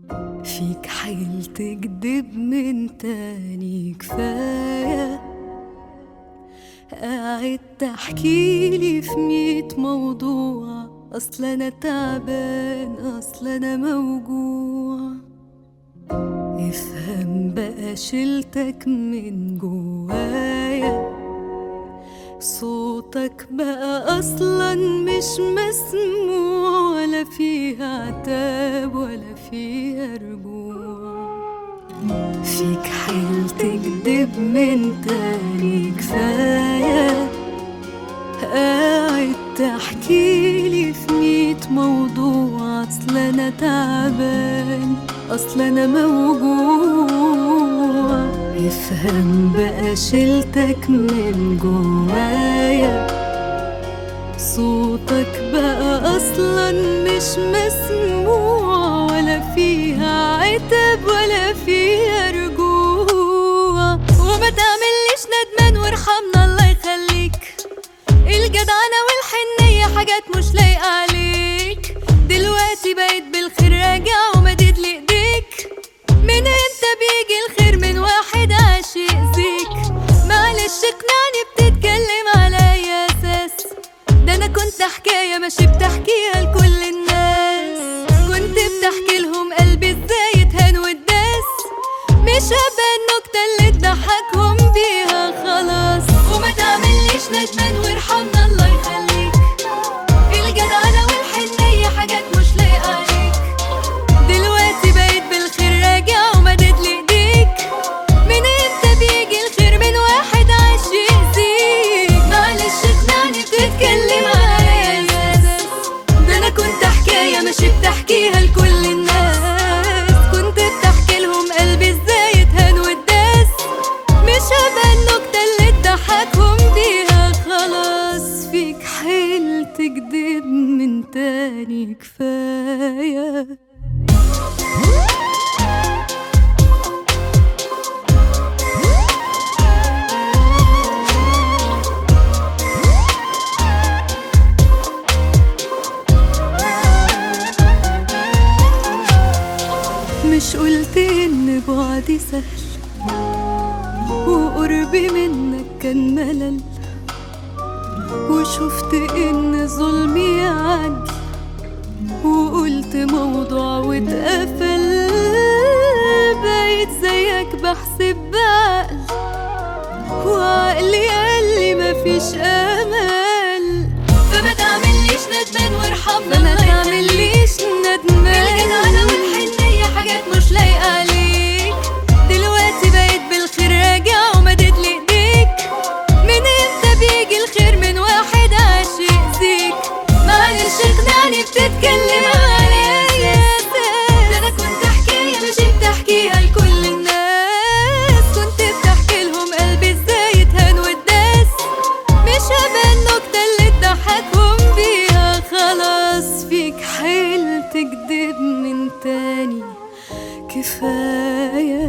فيك حيل تكدب من تاني كفاية قاعد تحكيلي في ميت موضوع أصل أنا تعبان أصل أنا موجوع افهم بقى شلتك من جوايا صوتك بقى اصلا مش مسموع ولا فيها عتاب ولا فيها رجوع فيك حيل تكدب من تاني كفاية قاعد تحكيلي في ميت موضوع اصل انا تعبان اصل انا موجوع افهم بقى شلتك من جوايا صوتك بقى اصلا مش مسموع ولا فيها عتاب ولا فيها رجوع وما تعمليش ندمان وارحمنا الله يخليك الجدعنة والحنية حاجات مش لايقة عليك دلوقتي بقيت بالخير راجع ومدد لإيديك من امتى بيجي الخير من واحد عاش يأذيك معلش اقنعني بتتكلم على اي اساس ده انا كنت حكاية ماشي بتحكيها لكل الناس كنت بتحكي لهم قلبي ازاي اتهان واتداس مش هبقى النكتة اللي تضحكهم بيها خلاص وما تعمليش ندمان وارحمنا الله يخليك الجدعنة والحنية حاجات مش لايقة عليك دلوقتي بقيت بالخير راجع ومدد لإيديك من امتى بيجي الخير من واحد عايش يأذيك معلش اقنعني بتتكلم على اساس ده انا كنت حكاية ماشي بتحكيها لكل الناس كنت بتحكي لهم قلبي ازاي اتهان واتداس مش هبقى النكتة اللي تضحكهم بيها خلاص فيك حيل تكدب من تاني كفايه مش قلت ان بعدي سهل وقربي منك كان ملل وشفت ان ظلمي عدل وقلت موضوع واتقفل بقيت زيك بحسب بعقل وعقلي قال لي مفيش امل فما تعمليش ندمان وارحمنا فما تعمليش ندمان الجدعنة والحنية حاجات مش لايقة عليك دلوقتي بقيت بالخير راجع ومدد لإيديك من امتى بيجي الخير من واحد عاش يأذيك معلش اقنعني بتتكلم على اساس ده انا كنت حكاية ماشي بتحكيها لكل الناس كنت بتحكي لهم قلبي ازاي اتهان واتداس مش هبقى النكتة اللي تضحكهم بيها خلاص فيك حيل تكدب من تاني كفاية